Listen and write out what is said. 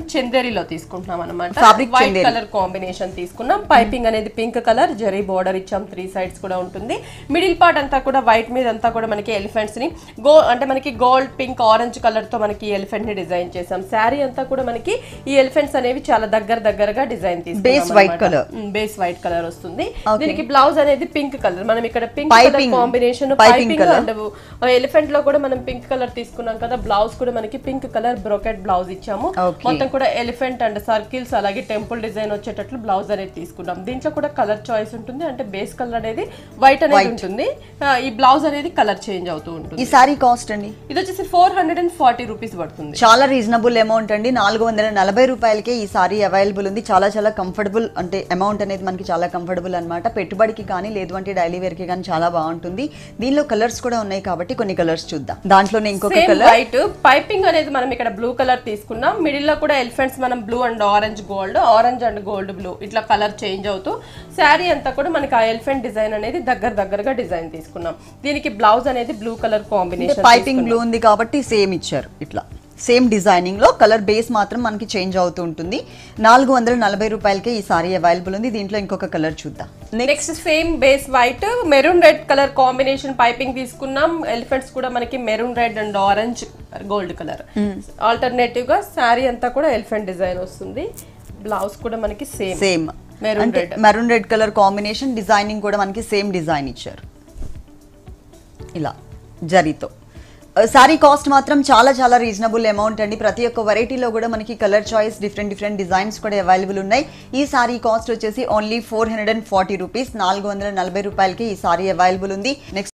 చందేరిలో తీసుకుంటున్నాం అనమాట Fabric white Chanderi. Colour combination తీసుకున్నాం పైపింగ్ అనేది పింక్ కలర్ జరీ బోర్డర్ ఇచ్చాం త్రీ సైడ్స్ కూడా ఉంటుంది మిడిల్ పార్ట్ అంతా కూడా వైట్ మీద అంతా కూడా మనకి ఎలిఫెంట్స్ ని గో అంటే మనకి గోల్డ్ పింక్ ఆరెంజ్ కలర్ తో మనకి ఎలిఫెంట్ ని డిజైన్ చేసాం శారీ అంతా కూడా మనకి ఈ ఎలిఫెంట్స్ అనేవి చాలా దగ్గర దగ్గరగా design Base white colour. Base white colour వస్తుంది దీనికి బ్లౌజ్ అనేది పింక్ కలర్ మనం ఇక్కడ pink colour Piping. Combination Piping piping colour. And elephant లో కూడా మనం పింక్ కలర్ తీసుకున్నాం కదా బ్లౌజ్ కూడా మనకి పింక్ కలర్ బ్రోకెట్ బ్లౌజ్ ఇచ్చాము Okay. మొత్తం కూడా ఎలిఫెంట్ అండ్ సర్కిల్స్ అలాగే టెంపుల్ డిజైన్ వచ్చేటట్లు బ్లౌజ్ అనేది తీసుకున్నాం దీంట్లో కూడా కలర్ చాయిస్ ఉంటుంది అంటే బేస్ కలర్ అనేది వైట్ అనేది ఉంటుంది ఆ, ఈ బ్లౌజ్ అనేది కలర్ చేంజ్ అవుతూ ఉంటుంది ఈ సారీ కాస్ట్ అండి ఇది వచ్చేసి four hundred and forty rupees పడుతుంది చాలా రీజనబుల్ అమౌంట్ అండి నాలుగు వందల నలభై రూపాయలకే ఈ సారీ అవైలబుల్ ఉంది చాలా చాలా కంఫర్టబుల్ అంటే అమౌంట్ అనేది మనకి చాలా కంఫర్టబుల్ అన్నమాట పెట్టుబడికి కానీ లేదు అంటే డైలీ వేర్ కి కానీ చాలా బాగుంటుంది దీనిలో కలర్స్ కూడా ఉన్నాయి కాబట్టి కొన్ని కలర్స్ చూద్దాం దాంట్లోనే ఇంకొక సేమ్ కలర్ వైట్ పైపింగ్ అనేది మనం ఇక్కడ బ్లూ కలర్ తీసుకున్నాం మిడిల్ లో కూడా ఎలిఫెంట్స్ మనం blue and orange gold orange and gold blue ఇట్లా కలర్ చేంజ్ అవుతూ శారీ అంతా కూడా మనకి ఆ ఎలిఫెంట్ డిజైన్ అనేది దగ్గర దగ్గరగా డిజైన్ తీసుకున్నాం దీనికి బ్లౌజ్ అనేది blue colour combination piping blue ఉంది కాబట్టి సేమ్ ఇచ్చారు ఇట్లా సేమ్ డిజైనింగ్ లో కలర్ బేస్ మాత్రం మనకి చేంజ్ అవుతూ ఉంటుంది నాలుగు వందల నలభై రూపాయలకే ఈ సారీ అవైలబుల్ ఉంది దీంట్లో ఇంకొక కలర్ చూద్దాం next same base white maroon red colour combination piping తీసుకున్నాం ఎలిఫెంట్స్ కూడా మనకి maroon red and orange gold colour alternative గా శారీ అంతా కూడా ఎలిఫెంట్ డిజైన్ వస్తుంది బ్లౌజ్ కూడా మనకి సేమ్ సేమ్ Maroon అంటే red. Maroon red colour combination designing కూడా మనకి సేమ్ డిజైన్ ఇచ్చారు ఇలా జరీతో సారీ కాస్ట్ మాత్రం చాలా చాలా రీజనబుల్ అమౌంట్ అండి ప్రతి ఒక్క వెరైటీలో కూడా మనకి colour choice different different designs కూడా అవైలబుల్ ఉన్నాయి ఈ సారీ కాస్ట్ వచ్చేసి only four hundred and forty rupees నాలుగు వందల నలభై రూపాయలకి ఈ సారీ అవైలబుల్ ఉంది నెక్స్ట్